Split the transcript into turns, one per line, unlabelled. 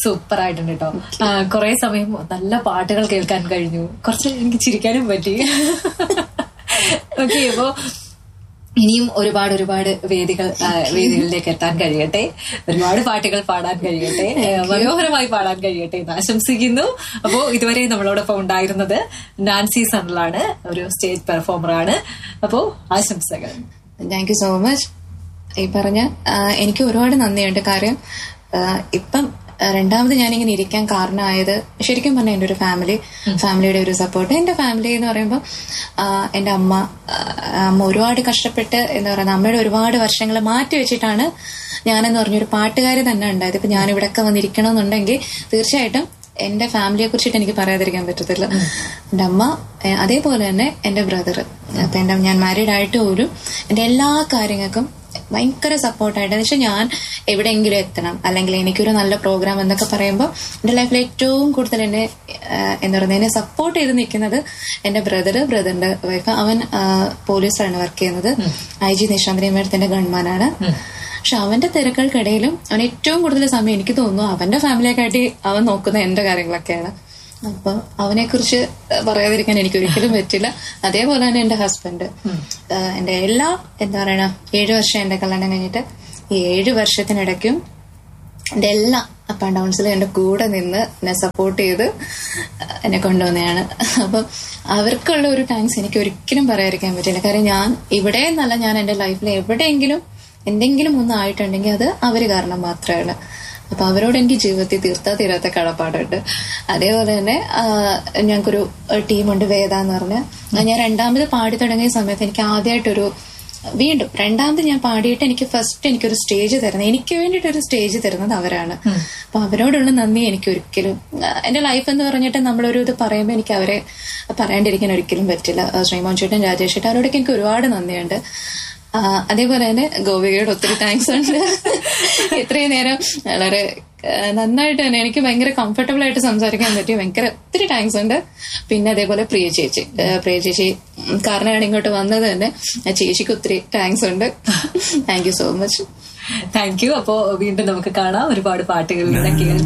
super ആയിട്ടുണ്ട് കേട്ടോ കുറെ സമയം നല്ല പാട്ടുകൾ കേൾക്കാൻ കഴിഞ്ഞു കുറച്ച് എനിക്ക് ചിരിക്കാനും പറ്റി ഓക്കെ അപ്പോ ഇനിയും ഒരുപാട് ഒരുപാട് വേദികൾ ആ, വേദികളിലേക്ക് എത്താൻ കഴിയട്ടെ ഒരുപാട് പാട്ടുകൾ പാടാൻ കഴിയട്ടെ ഏ, മനോഹരമായി പാടാൻ കഴിയട്ടെ എന്ന് ആശംസിക്കുന്നു അപ്പോ ഇതുവരെ നമ്മളോടൊപ്പം ഉണ്ടായിരുന്നത് നാൻസി സണലാണ് ഒരു സ്റ്റേജ് പെർഫോമറാണ് അപ്പോ ആശംസകൾ
താങ്ക് യു സോ മച്ച് ഈ പറഞ്ഞ ആ, എനിക്ക് ഒരുപാട് നന്ദിയുണ്ട് കാര്യം ആ, ഇപ്പം ആ, രണ്ടാമത് ഞാനിങ്ങനെ ഇരിക്കാൻ കാരണമായത് ശരിക്കും പറഞ്ഞാൽ എൻ്റെ ഒരു ഫാമിലി ഫാമിലിയുടെ ഒരു സപ്പോർട്ട് എൻ്റെ ഫാമിലി എന്ന് പറയുമ്പോൾ ആ, എൻ്റെ അമ്മ ആ, അമ്മ ഒരുപാട് കഷ്ടപ്പെട്ട് എന്താ പറയുക അമ്മയുടെ ഒരുപാട് വർഷങ്ങൾ മാറ്റി വെച്ചിട്ടാണ് ഞാനെന്ന് പറഞ്ഞൊരു പാട്ടുകാരി തന്നെ ഉണ്ടായത് ഇപ്പൊ ഞാൻ ഇവിടെയൊക്കെ വന്നിരിക്കണമെന്നുണ്ടെങ്കിൽ തീർച്ചയായിട്ടും എന്റെ ഫാമിലിയെ കുറിച്ചിട്ട് എനിക്ക് പറയാതിരിക്കാൻ പറ്റത്തില്ല എന്റെ അമ്മ ഏഹ്, അതേപോലെ തന്നെ എന്റെ ബ്രദർ അപ്പൊ എന്റെ ഞാൻ മാരീഡ് ആയിട്ട് പോലും എന്റെ എല്ലാ കാര്യങ്ങൾക്കും ഭയങ്കര സപ്പോർട്ടായിട്ട് എന്ന് വെച്ചാൽ ഞാൻ എവിടെയെങ്കിലും എത്തണം അല്ലെങ്കിൽ എനിക്കൊരു നല്ല പ്രോഗ്രാം എന്നൊക്കെ പറയുമ്പോൾ എന്റെ ലൈഫിൽ ഏറ്റവും കൂടുതൽ എന്നെ ഏഹ്, എന്താ പറയുക എന്നെ സപ്പോർട്ട് ചെയ്ത് നിൽക്കുന്നത് എന്റെ ബ്രദർ ബ്രദറിന്റെ വൈഫ് അവൻ ആഹ്, പോലീസിലാണ് വർക്ക് ചെയ്യുന്നത് ഐ ജി നിശാന്തിനി മേഡത്തിന്റെ ഗൺമാനാണ് പക്ഷെ അവന്റെ തിരക്കുകൾക്കിടയിലും അവൻ ഏറ്റവും കൂടുതൽ സമയം എനിക്ക് തോന്നുന്നു അവന്റെ ഫാമിലിയെക്കാട്ടി അവൻ നോക്കുന്ന എന്റെ കാര്യങ്ങളൊക്കെയാണ് അപ്പൊ അവനെ കുറിച്ച് പറയാതിരിക്കാൻ എനിക്ക് ഒരിക്കലും പറ്റില്ല അതേപോലെ തന്നെ എന്റെ ഹസ്ബൻഡ് എന്റെ എല്ലാ എന്താ പറയണ ഏഴു വർഷം എന്റെ കല്യാണം കഴിഞ്ഞിട്ട് ഈ ഏഴു വർഷത്തിനിടയ്ക്കും എന്റെ എല്ലാ അപ്പ് ആൻഡ് ഡൗൺസിലും എന്റെ കൂടെ നിന്ന് എന്നെ സപ്പോർട്ട് ചെയ്ത് എന്നെ കൊണ്ടുവന്നതാണ് അപ്പം അവർക്കുള്ള ഒരു താങ്ക്സ് എനിക്ക് ഒരിക്കലും പറയാതിരിക്കാൻ പറ്റില്ല കാര്യം ഞാൻ ഇവിടെ എന്നല്ല ഞാൻ എന്റെ ലൈഫിൽ എവിടെയെങ്കിലും എന്തെങ്കിലും ഒന്ന് ആയിട്ടുണ്ടെങ്കിൽ അത് അവര് കാരണം മാത്രമാണ് അപ്പൊ അവരോട് എനിക്ക് ജീവിതത്തിൽ തീർത്താ തീരാത്ത കടപ്പാടുണ്ട് അതേപോലെ തന്നെ ആ, ഞങ്ങൾക്കൊരു ടീമുണ്ട് വേദ എന്ന് പറഞ്ഞ ഞാൻ രണ്ടാമത് പാടി തുടങ്ങിയ സമയത്ത് എനിക്ക് ആദ്യമായിട്ടൊരു വീണ്ടും രണ്ടാമത് ഞാൻ പാടിയിട്ട് എനിക്ക് ഫസ്റ്റ് എനിക്കൊരു സ്റ്റേജ് തരുന്നത് എനിക്ക് വേണ്ടിയിട്ട് ഒരു സ്റ്റേജ് തരുന്നത് അവരാണ് അപ്പൊ അവരോടുള്ള നന്ദി എനിക്ക് ഒരിക്കലും ആ, എന്റെ ലൈഫ് എന്ന് പറഞ്ഞിട്ട് നമ്മളൊരു ഇത് പറയുമ്പോൾ എനിക്ക് അവരെ പറയാണ്ടിരിക്കാൻ ഒരിക്കലും പറ്റില്ല ആ, ശ്രീമോൻ ചേട്ടൻ രാജേഷ് ചേട്ടൻ അവരോടൊക്കെ എനിക്ക് ഒരുപാട് നന്ദിയുണ്ട് ആ, അതേപോലെ തന്നെ ഗോപികയോട് ഒത്തിരി താങ്ക്സ് ഉണ്ട് ഇത്രയും നേരം വളരെ ആ, നന്നായിട്ട് തന്നെ എനിക്ക് ഭയങ്കര കംഫർട്ടബിൾ ആയിട്ട് സംസാരിക്കാൻ പറ്റി ഭയങ്കര ഒത്തിരി താങ്ക്സ് ഉണ്ട് പിന്നെ അതേപോലെ പ്രിയ ചേച്ചി ആ, പ്രിയ ചേച്ചി ഉം, കാരണമാണ് ഇങ്ങോട്ട് വന്നത് തന്നെ ആ ചേച്ചിക്ക് ഒത്തിരി താങ്ക്സ് ഉണ്ട് thank you so much
thank you അപ്പോ വീണ്ടും നമുക്ക് കാണാം ഒരുപാട് പാട്ടുകളിലൂടെ കേൾക്കാം